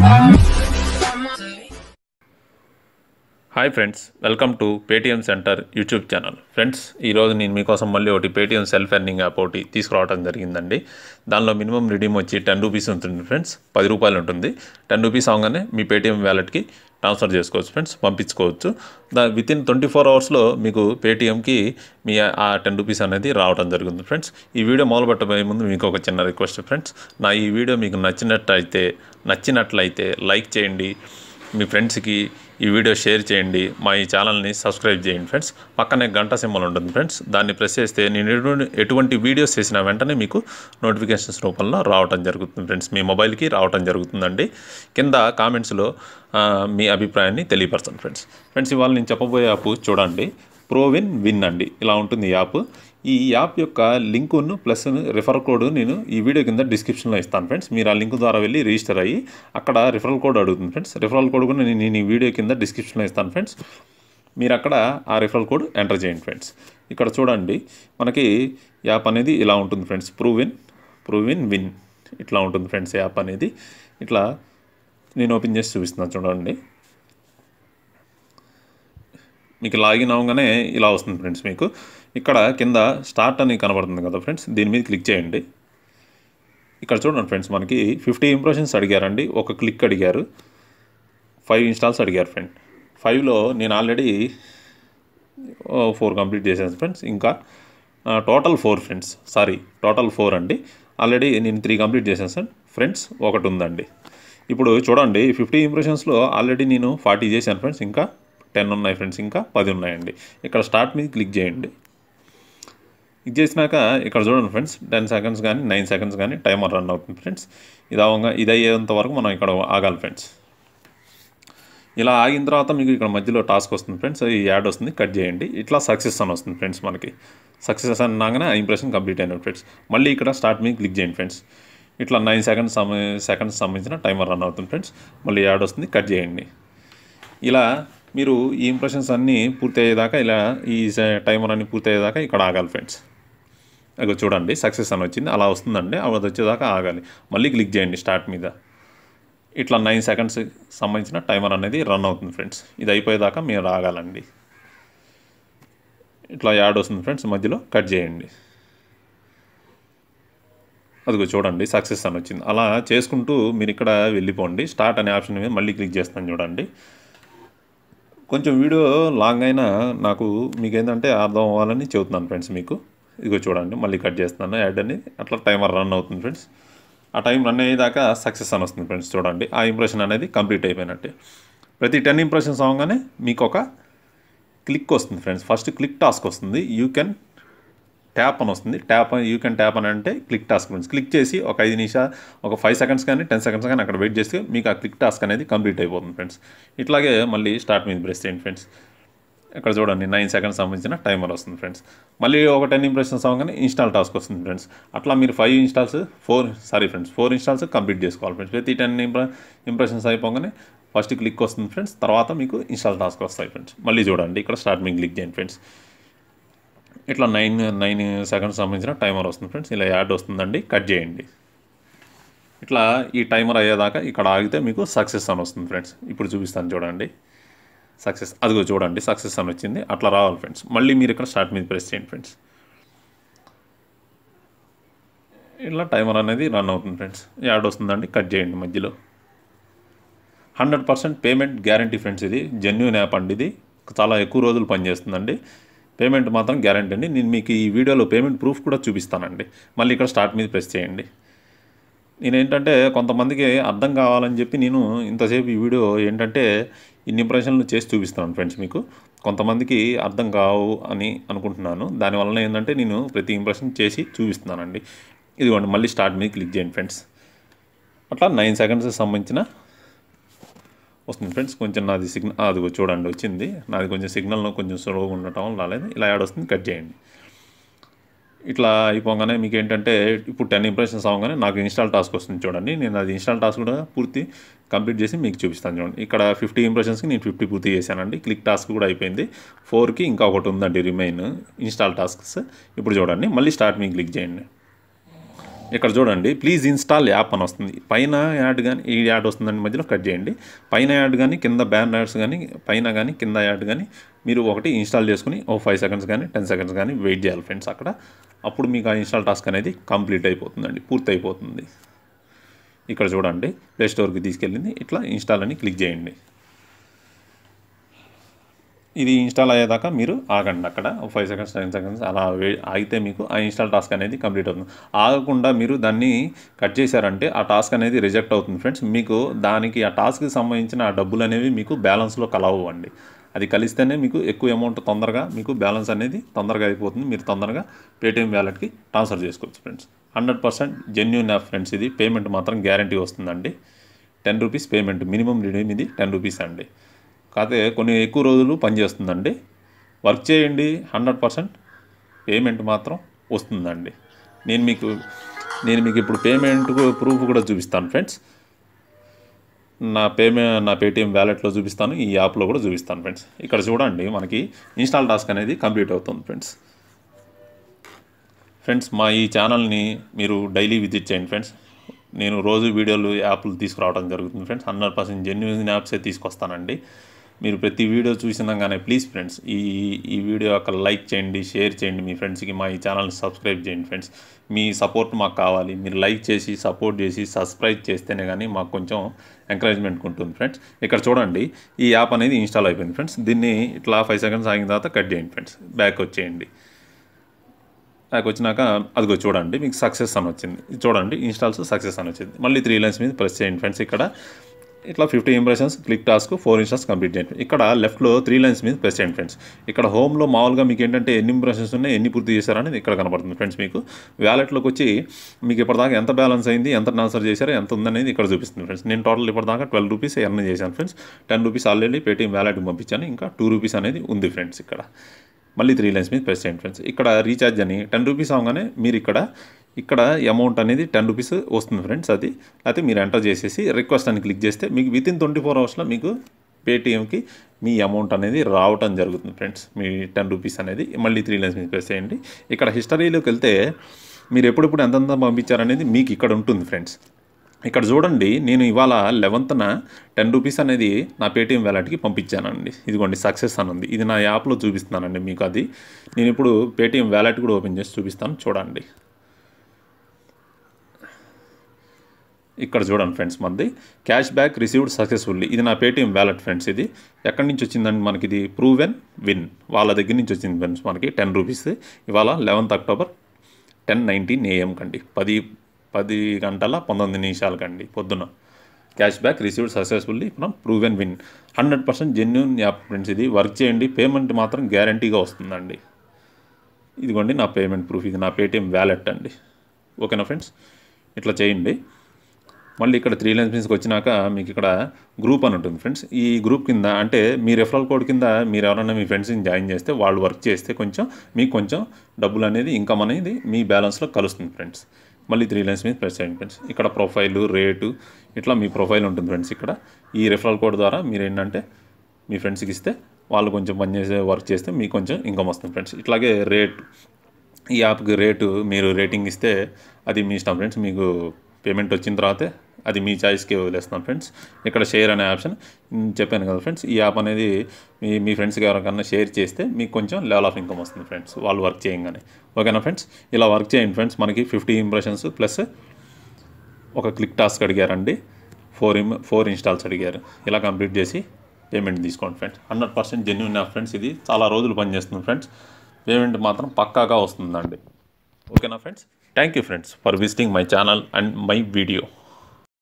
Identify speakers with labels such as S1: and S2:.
S1: hi friends welcome to Paytm center YouTube channel friends ఈరోజు నేను మీకోసం మళ్ళీ ఒకటి పేటీఎం సెల్ఫ్ ఎర్నింగ్ యాప్ ఒకటి తీసుకురావడం జరిగిందండి దానిలో మినిమం రిడీమ్ వచ్చి టెన్ రూపీస్ ఉంటుంది ఫ్రెండ్స్ పది రూపాయలు ఉంటుంది టెన్ రూపీస్ అవగానే మీ పేటీఎం వ్యాలెట్కి ట్రాన్స్ఫర్ చేసుకోవచ్చు ఫ్రెండ్స్ పంపించుకోవచ్చు దా విత్ ఇన్ ట్వంటీ ఫోర్ అవర్స్లో మీకు పేటీఎంకి మీ ఆ టెన్ రూపీస్ అనేది రావడం జరుగుతుంది ఫ్రెండ్స్ ఈ వీడియో మొదలు పెట్టబోయే ముందు మీకు ఒక చిన్న రిక్వెస్ట్ ఫ్రెండ్స్ నా ఈ వీడియో మీకు నచ్చినట్టయితే నచ్చినట్లయితే లైక్ చేయండి మీ ఫ్రెండ్స్కి ఈ వీడియో షేర్ చేయండి మా ఈ ఛానల్ని సబ్స్క్రైబ్ చేయండి ఫ్రెండ్స్ పక్కనే గంట సింబల్ ఉంటుంది ఫ్రెండ్స్ దాన్ని ప్రెస్ చేస్తే నేను ఎటువంటి ఎటువంటి వీడియోస్ చేసిన వెంటనే మీకు నోటిఫికేషన్స్ రూపంలో రావటం జరుగుతుంది ఫ్రెండ్స్ మీ మొబైల్కి రావటం జరుగుతుందండి కింద కామెంట్స్లో ఆ, మీ అభిప్రాయాన్ని తెలియపరచండి ఫ్రెండ్స్ ఫ్రెండ్స్ ఇవాళ నేను చెప్పబోయే యాప్ చూడండి ప్రోవిన్ విన్ అండి ఇలా ఉంటుంది ఈ యాప్ ఈ యాప్ యొక్క లింకును ప్లస్ రిఫర్ కోడ్ నేను ఈ వీడియో కింద డిస్క్రిప్షన్లో ఇస్తాను ఫ్రెండ్స్ మీరు ఆ లింక్ ద్వారా వెళ్ళి రిజిస్టర్ అయ్యి అక్కడ రిఫరల్ కోడ్ అడుగుతుంది ఫ్రెండ్స్ రిఫరల్ కోడ్ కూడా నేను నేను ఈ వీడియో కింద డిస్క్రిప్షన్లో ఇస్తాను ఫ్రెండ్స్ మీరు అక్కడ ఆ రిఫరల్ కోడ్ ఎంటర్ చేయండి ఫ్రెండ్స్ ఇక్కడ చూడండి మనకి యాప్ అనేది ఇలా ఉంటుంది ఫ్రెండ్స్ ప్రూవిన్ ప్రూవిన్ విన్ ఇట్లా ఉంటుంది ఫ్రెండ్స్ యాప్ అనేది ఇట్లా నేను ఓపెన్ చేసి చూపిస్తున్నాను చూడండి మీకు లాగిన్ అవగానే ఇలా వస్తుంది ఫ్రెండ్స్ మీకు ఇక్కడ కింద స్టార్ట్ అని కనబడుతుంది కదా ఫ్రెండ్స్ దీని మీద క్లిక్ చేయండి ఇక్కడ చూడండి ఫ్రెండ్స్ మనకి ఫిఫ్టీ ఇంప్రెషన్స్ అడిగారండి ఒక క్లిక్ అడిగారు ఫైవ్ ఇన్స్టాల్స్ అడిగారు ఫ్రెండ్ ఫైవ్లో నేను ఆల్రెడీ ఫోర్ కంప్లీట్ చేశాను ఫ్రెండ్స్ ఇంకా total four friends sorry total four అండి ఆల్రెడీ నేను త్రీ కంప్లీట్ చేశాను సార్ ఫ్రెండ్స్ ఒకటి ఉందండి ఇప్పుడు చూడండి ఫిఫ్టీ ఇంప్రెషన్స్లో ఆల్రెడీ నేను ఫార్టీ చేశాను ఫ్రెండ్స్ ఇంకా టెన్ ఉన్నాయి ఫ్రెండ్స్ ఇంకా పది ఉన్నాయండి ఇక్కడ స్టార్ట్ మీద క్లిక్ చేయండి ఇది చేసినాక ఇక్కడ చూడండి ఫ్రెండ్స్ టెన్ సెకండ్స్ కానీ నైన్ సెకండ్స్ కానీ టైమర్ రన్ అవుతుంది ఫ్రెండ్స్ ఇది అవంగా ఇది అయ్యేంత వరకు మనం ఇక్కడ ఆగాలి ఫ్రెండ్స్ ఇలా ఆగిన తర్వాత మీకు ఇక్కడ మధ్యలో టాస్క్ వస్తుంది ఫ్రెండ్స్ ఈ యాడ్ వస్తుంది కట్ చేయండి ఇట్లా సక్సెస్ అని వస్తుంది ఫ్రెండ్స్ మనకి సక్సెస్ అన్నాగానే ఆ ఇంప్రెషన్ కంప్లీట్ అయిన ఫ్రెండ్స్ మళ్ళీ ఇక్కడ స్టార్ట్ మీద క్లిక్ చేయండి ఫ్రెండ్స్ ఇట్లా నైన్ సెకండ్స్ సెకండ్స్ సంబంధించిన టైమర్ రన్ అవుతుంది ఫ్రెండ్స్ మళ్ళీ యాడ్ వస్తుంది కట్ చేయండి ఇలా మీరు ఈ ఇంప్రెషన్స్ అన్నీ పూర్తి అయ్యేదాకా ఇలా ఈ టైమర్ అన్ని పూర్తి అయ్యేదాకా ఇక్కడ ఆగాలి ఫ్రెండ్స్ అక్కడ చూడండి సక్సెస్ అని వచ్చింది అలా వస్తుందండి అది వచ్చేదాకా ఆగాలి మళ్ళీ క్లిక్ చేయండి స్టార్ట్ మీద ఇట్లా నైన్ సెకండ్స్ సంబంధించిన టైమర్ అనేది రన్ అవుతుంది ఫ్రెండ్స్ ఇది అయిపోయేదాకా మీరు ఆగాలండి ఇట్లా యాడ్ వస్తుంది ఫ్రెండ్స్ మధ్యలో కట్ చేయండి అదిగో చూడండి సక్సెస్ అని వచ్చింది అలా చేసుకుంటూ మీరు ఇక్కడ వెళ్ళిపోండి స్టార్ట్ అనే ఆప్షన్ మీద మళ్ళీ క్లిక్ చేస్తాను చూడండి కొంచెం వీడియో లాంగ్ అయినా నాకు మీకు ఏంటంటే అర్థం అవ్వాలని చెబుతున్నాను ఫ్రెండ్స్ మీకు ఇదిగో చూడండి మళ్ళీ కట్ చేస్తున్నాను యాడ్ అనేది అట్లా టైమర్ రన్ అవుతుంది ఫ్రెండ్స్ ఆ టైం రన్ అయ్యేదాకా సక్సెస్ అని వస్తుంది ఫ్రెండ్స్ చూడండి ఆ ఇంప్రెషన్ అనేది కంప్లీట్ అయిపోయినట్టే ప్రతి టెన్ ఇంప్రెషన్స్ అవగానే మీకు ఒక క్లిక్ వస్తుంది ఫ్రెండ్స్ ఫస్ట్ క్లిక్ టాస్క్ వస్తుంది యూ కెన్ ట్యాప్ అని వస్తుంది ట్యాప్ యూ కెన్ ట్యాప్ అని అంటే క్లిక్ టాస్క్ ఫ్రెండ్స్ క్లిక్ చేసి ఒక ఐదు నిమిషాలు ఒక ఫైవ్ సెకండ్స్ కానీ టెన్ సెకండ్స్ కానీ అక్కడ వెయిట్ చేస్తే మీకు ఆ క్లిక్ టాస్క్ అనేది కంప్లీట్ అయిపోతుంది ఫ్రెండ్స్ ఇట్లాగే మళ్ళీ స్టార్ట్ మీద ప్రెస్ చేయండి ఫ్రెండ్స్ ఇక్కడ చూడండి నైన్ సెకండ్స్ సంబంధించిన టైమర్ వస్తుంది ఫ్రెండ్స్ మళ్ళీ ఒక టెన్ ఇంప్రెషన్స్ అవగానే ఇన్స్టాల్ టాస్క్ వస్తుంది ఫ్రెండ్స్ అట్లా మీరు five installs four sorry friends four installs complete చేసుకోవాలి ఫ్రెండ్స్ ప్రతి టెన్ ఇంప్ర ఇంప్రెషన్స్ అయిపోగానే ఫస్ట్ క్లిక్ వస్తుంది ఫ్రెండ్స్ తర్వాత మీకు ఇన్స్టాల్ టాస్క్ వస్తాయి ఫ్రెండ్స్ మళ్ళీ చూడండి ఇక్కడ స్టార్ట్ మీ క్లిక్ చేయండి ఫ్రెండ్స్ ఇట్లా నైన్ నైన్ సెకండ్స్ సంబంధించిన టైమర్ వస్తుంది ఫ్రెండ్స్ ఇలా యాడ్ వస్తుందండి కట్ చేయండి ఇట్లా ఈ టైమర్ అయ్యేదాకా ఇక్కడ ఆగితే మీకు సక్సెస్ అని వస్తుంది ఫ్రెండ్స్ ఇప్పుడు చూపిస్తాను చూడండి సక్సెస్ అదిగో చూడండి సక్సెస్ అని వచ్చింది అట్లా రావాలి ఫ్రెండ్స్ మళ్ళీ మీరు ఇక్కడ స్టార్ట్ మీద ప్రెస్ చేయండి ఫ్రెండ్స్ ఇలా టైమర్ అనేది రన్ అవుతుంది ఫ్రెండ్స్ యాడ్ వస్తుందండి కట్ చేయండి మధ్యలో hundred percent payment guarantee friends ఇది జెన్యున్ యాప్ అండి ఇది చాలా ఎక్కువ రోజులు పనిచేస్తుందండి పేమెంట్ మాత్రం గ్యారంటీ అండి నేను మీకు ఈ వీడియోలో పేమెంట్ ప్రూఫ్ కూడా చూపిస్తానండి మళ్ళీ ఇక్కడ స్టార్ట్ మీద ప్రెస్ చేయండి నేను ఏంటంటే కొంతమందికి అర్థం కావాలని చెప్పి నేను ఇంతసేపు ఈ వీడియో ఏంటంటే ఇన్ని ఇంప్రెషన్లు చేసి చూపిస్తున్నాను ఫ్రెండ్స్ మీకు కొంతమందికి అర్థం కావు అని అనుకుంటున్నాను దానివల్ల ఏంటంటే నేను ప్రతి ఇంప్రెషన్ చేసి చూపిస్తున్నానండి ఇదిగోండి మళ్ళీ స్టార్ట్ మీద క్లిక్ చేయండి ఫ్రెండ్స్ అట్లా నైన్ సెకండ్స్కి సంబంధించిన వస్తుంది ఫ్రెండ్స్ కొంచెం నాది సిగ్నల్ అది చూడండి వచ్చింది నాది కొంచెం సిగ్నల్ కొంచెం స్లోగా ఉండటం వల్ల రాలేదు ఇలా యాడ్ వస్తుంది కట్ చేయండి ఇట్లా అయిపోగానే మీకు ఏంటంటే ఇప్పుడు టెన్ ఇంప్రెషన్స్ అవగానే నాకు ఇన్స్టాల్ టాస్క్ వస్తుంది చూడండి నేను అది ఇన్స్టాల్ టాస్క్ కూడా పూర్తి కంప్లీట్ చేసి మీకు చూపిస్తాను చూడండి ఇక్కడ ఫిఫ్టీ ఇంప్రెషన్స్కి నేను ఫిఫ్టీ పూర్తి చేశానండి క్లిక్ టాస్క్ కూడా అయిపోయింది ఫోర్కి ఇంకా ఒకటి ఉందండి రిమైన్ ఇన్స్టాల్ టాస్క్స్ ఇప్పుడు చూడండి మళ్ళీ స్టార్ట్ మీకు క్లిక్ చేయండి ఇక్కడ చూడండి ప్లీజ్ ఇన్స్టాల్ యాప్ అని వస్తుంది పైన యాడ్ కానీ ఈ యాడ్ వస్తుందని మధ్యలో కట్ చేయండి పైన యాడ్ కానీ కింద బ్యాన్ యాడ్స్ కానీ పైన కానీ కింద యాడ్ కానీ మీరు ఒకటి ఇన్స్టాల్ చేసుకుని ఓ ఫైవ్ సెకండ్స్ కానీ టెన్ సెకండ్స్ కానీ వెయిట్ చేయాలి ఫ్రెండ్స్ అక్కడ అప్పుడు మీకు ఆ ఇన్స్టాల్ టాస్క్ అనేది కంప్లీట్ అయిపోతుందండి పూర్తి అయిపోతుంది ఇక్కడ చూడండి ప్లే స్టోర్కి తీసుకెళ్ళింది ఇట్లా ఇన్స్టాల్ అని క్లిక్ చేయండి ఇది ఇన్స్టాల్ అయ్యేదాకా మీరు ఆగండి అక్కడ ఫైవ్ సెకండ్స్ టెన్ సెకండ్స్ అలా వే ఆగితే మీకు ఆ ఇన్స్టాల్ టాస్క్ అనేది కంప్లీట్ అవుతుంది ఆగకుండా మీరు దాన్ని కట్ చేశారంటే ఆ టాస్క్ అనేది రిజెక్ట్ అవుతుంది ఫ్రెండ్స్ మీకు దానికి ఆ టాస్క్కి సంబంధించిన ఆ డబ్బులు అనేవి మీకు బ్యాలెన్స్లో కలవండి అది కలిస్తేనే మీకు ఎక్కువ అమౌంట్ తొందరగా మీకు బ్యాలెన్స్ అనేది తొందరగా అయిపోతుంది మీరు తొందరగా పేటిఎం వ్యాలెట్కి ట్రాన్స్ఫర్ చేసుకోవచ్చు friends hundred percent genuine app friends ఇది పేమెంట్ మాత్రం గ్యారంటీ వస్తుందండి ten rupees payment minimum redeem ఇది టెన్ రూపీస్ అండి కాకపోతే కొన్ని ఎక్కువ రోజులు పనిచేస్తుందండి వర్క్ చేయండి హండ్రెడ్ పర్సెంట్ పేమెంట్ మాత్రం వస్తుందండి నేను మీకు నేను మీకు ఇప్పుడు పేమెంట్ ప్రూఫ్ కూడా చూపిస్తాను ఫ్రెండ్స్ నా పేమే నా పేటిఎం వ్యాలెట్లో చూపిస్తాను ఈ యాప్లో కూడా చూపిస్తాను ఫ్రెండ్స్ ఇక్కడ చూడండి మనకి ఇన్స్టాల్ టాస్క్ అనేది కంప్లీట్ అవుతుంది ఫ్రెండ్స్ ఫ్రెండ్స్ మా ఈ ఛానల్ని మీరు డైలీ విజిట్ చేయండి ఫ్రెండ్స్ నేను రోజు వీడియోలు యాప్లు తీసుకురావడం జరుగుతుంది ఫ్రెండ్స్ హండ్రెడ్ పర్సెంట్ జెన్యున్ యాప్సే తీసుకొస్తానండి మీరు ప్రతి వీడియో చూసినాగానే ప్లీజ్ ఫ్రెండ్స్ ఈ ఈ వీడియో ఒక లైక్ చేయండి షేర్ చేయండి మీ ఫ్రెండ్స్కి మా ఈ ఛానల్ని సబ్స్క్రైబ్ చేయండి ఫ్రెండ్స్ మీ సపోర్ట్ మాకు కావాలి మీరు లైక్ చేసి సపోర్ట్ చేసి సబ్స్క్రైబ్ చేస్తేనే కానీ మాకు కొంచెం ఎంకరేజ్మెంట్ ఉంటుంది ఫ్రెండ్స్ ఇక్కడ చూడండి ఈ యాప్ అనేది ఇన్స్టాల్ అయిపోయింది ఫ్రెండ్స్ దీన్ని ఇట్లా ఫైవ్ సెకండ్స్ ఆగిన తర్వాత కట్ చేయండి ఫ్రెండ్స్ బ్యాక్ వచ్చేయండి నాకు వచ్చినాక అదిగో చూడండి మీకు సక్సెస్ అని వచ్చింది ఇది చూడండి ఇన్స్టాల్స్ సక్సెస్ అని వచ్చింది మళ్ళీ త్రీ లైన్స్ మీద ప్రెస్ చేయండి ఫ్రెండ్స్ ఇక్కడ ఇట్లా fifty impressions click task four installs complete చేయండి ఇక్కడ లెఫ్ట్లో త్రీ లైన్స్ మీద ప్రెస్ చేయండి ఫ్రెండ్స్ ఇక్కడ హోమ్లో మామూలుగా మీకు ఏంటంటే ఎన్ని ఇంప్రెషన్స్ ఉన్నాయి ఎన్ని పూర్తి చేశారనేది ఇక్కడ కనపడుతుంది ఫ్రెండ్స్ మీకు వ్యాలెట్లోకి వచ్చి మీకు ఇప్పటిదాకా ఎంత బ్యాలెన్స్ అయింది ఎంత ట్రాన్స్ఫర్ చేశారో ఎంత ఉందనేది ఇక్కడ చూపిస్తుంది ఫ్రెండ్స్ నేను టోటల్ ఇప్పటిదాకా ట్వెల్వ్ రూపీస్ ఎర్న్ చేశాను friends ten rupees already Paytm వ్యాలెట్కి పంపించాను ఇంకా టూ రూపీస్ అనేది ఉంది ఫ్రెండ్స్ ఇక్కడ మళ్ళీ త్రీ లైన్స్ మీద ప్రెస్ చేయండి ఫ్రెండ్స్ ఇక్కడ రీఛార్జ్ అని టెన్ రూపీస్ అవగానే మీరు ఇక్కడ ఇక్కడ అమౌంట్ అనేది టెన్ రూపీస్ వస్తుంది ఫ్రెండ్స్ అది అయితే మీరు ఎంటర్ చేసేసి రిక్వెస్ట్ అని క్లిక్ చేస్తే మీకు విత్ ఇన్ ట్వంటీ ఫోర్ అవర్స్లో మీకు పేటిఎంకి మీ అమౌంట్ అనేది రావటం జరుగుతుంది ఫ్రెండ్స్ మీ టెన్ రూపీస్ అనేది మళ్ళీ త్రీ లైన్స్ మీద ప్రెస్ చేయండి ఇక్కడ హిస్టరీలోకి వెళ్తే మీరు ఎప్పుడెప్పుడు ఎంతెంత పంపించారనేది మీకు ఇక్కడ ఉంటుంది ఫ్రెండ్స్ ఇక్కడ చూడండి నేను ఇవాళ లెవెంత్న టెన్ రూపీస్ అనేది నా పేటీఎం వ్యాలెట్కి పంపించానండి ఇదిగోండి సక్సెస్ అని ఉంది ఇది నా యాప్లో చూపిస్తున్నానండి మీకు అది నేను ఇప్పుడు పేటీఎం వ్యాలెట్ కూడా ఓపెన్ చేసి చూపిస్తాను చూడండి ఇక్కడ చూడండి ఫ్రెండ్స్ మనది క్యాష్ బ్యాక్ రిసీవ్డ్ సక్సెస్ఫుల్లీ ఇది నా పేటీఎం వ్యాలెట్ ఫ్రెండ్స్ ఇది ఎక్కడి నుంచి వచ్చిందండి మనకి ఇది ప్రూవెన్ విన్ వాళ్ళ దగ్గర నుంచి వచ్చింది ఫ్రెండ్స్ మనకి టెన్ రూపీస్ ఇవాళ eleventh October ten nineteen AM కండి పది పది గంటల పంతొమ్మిది నిమిషాలకండి పొద్దున cash back received successfully from proven win hundred percent genuine app friends ఇది వర్క్ చేయండి పేమెంట్ మాత్రం గ్యారంటీగా వస్తుందండి ఇదిగోండి నా పేమెంట్ ప్రూఫ్ ఇది నా పేటిఎం వ్యాలెట్ అండి ఓకేనా ఫ్రెండ్స్ ఇట్లా చేయండి మళ్ళీ ఇక్కడ త్రీ లైన్స్ మీన్స్కి వచ్చినాక మీకు ఇక్కడ గ్రూప్ అని ఉంటుంది ఫ్రెండ్స్ ఈ గ్రూప్ కింద అంటే మీ రెఫరల్ కోడ్ కింద మీరు ఎవరైనా మీ ఫ్రెండ్స్ని జాయిన్ చేస్తే వాళ్ళు వర్క్ చేస్తే కొంచెం మీకు కొంచెం డబ్బులు అనేది ఇన్కమ్ అనేది మీ బ్యాలెన్స్లో కలుస్తుంది ఫ్రెండ్స్ మళ్ళీ త్రీ లైన్స్ మీద ప్రెస్ చేయండి ఫ్రెండ్స్ ఇక్కడ ప్రొఫైల్ రేటు ఇట్లా మీ ప్రొఫైల్ ఉంటుంది ఫ్రెండ్స్ ఇక్కడ ఈ రెఫరల్ కోడ్ ద్వారా మీరు ఏంటంటే మీ ఫ్రెండ్స్కి ఇస్తే వాళ్ళు కొంచెం పని చేసే వర్క్ చేస్తే మీకు కొంచెం ఇన్కమ్ వస్తుంది ఫ్రెండ్స్ ఇట్లాగే రేట్ ఈ యాప్కి రేటు మీరు రేటింగ్ ఇస్తే అది మీ ఇష్టం ఫ్రెండ్స్ మీకు పేమెంట్ వచ్చిన తర్వాతే అది మీ చాయిస్కి వదిలేస్తున్నాం ఫ్రెండ్స్ ఇక్కడ షేర్ అనే ఆప్షన్ ఉమ్, చెప్పాను కదా ఫ్రెండ్స్ ఈ యాప్ అనేది మీ మీ ఫ్రెండ్స్కి ఎవరికన్నా షేర్ చేస్తే మీకు కొంచెం లెవెల్ ఆఫ్ ఇన్కమ్ వస్తుంది ఫ్రెండ్స్ వాళ్ళు వర్క్ చేయగానే ఓకేనా ఫ్రెండ్స్ ఇలా వర్క్ చేయండి ఫ్రెండ్స్ మనకి ఫిఫ్టీ ఇంప్రెషన్స్ ప్లస్ ఒక క్లిక్ టాస్క్ అడిగారండి ఫోర్ ఇమ్ ఫోర్ ఇన్స్టాల్స్ అడిగారు ఇలా కంప్లీట్ చేసి పేమెంట్ తీసుకోండి friends hundred percent genuine app friends ఇది చాలా రోజులు పనిచేస్తుంది ఫ్రెండ్స్ పేమెంట్ మాత్రం పక్కాగా వస్తుందండి ఓకేనా friends thank you friends for visiting my channel and my video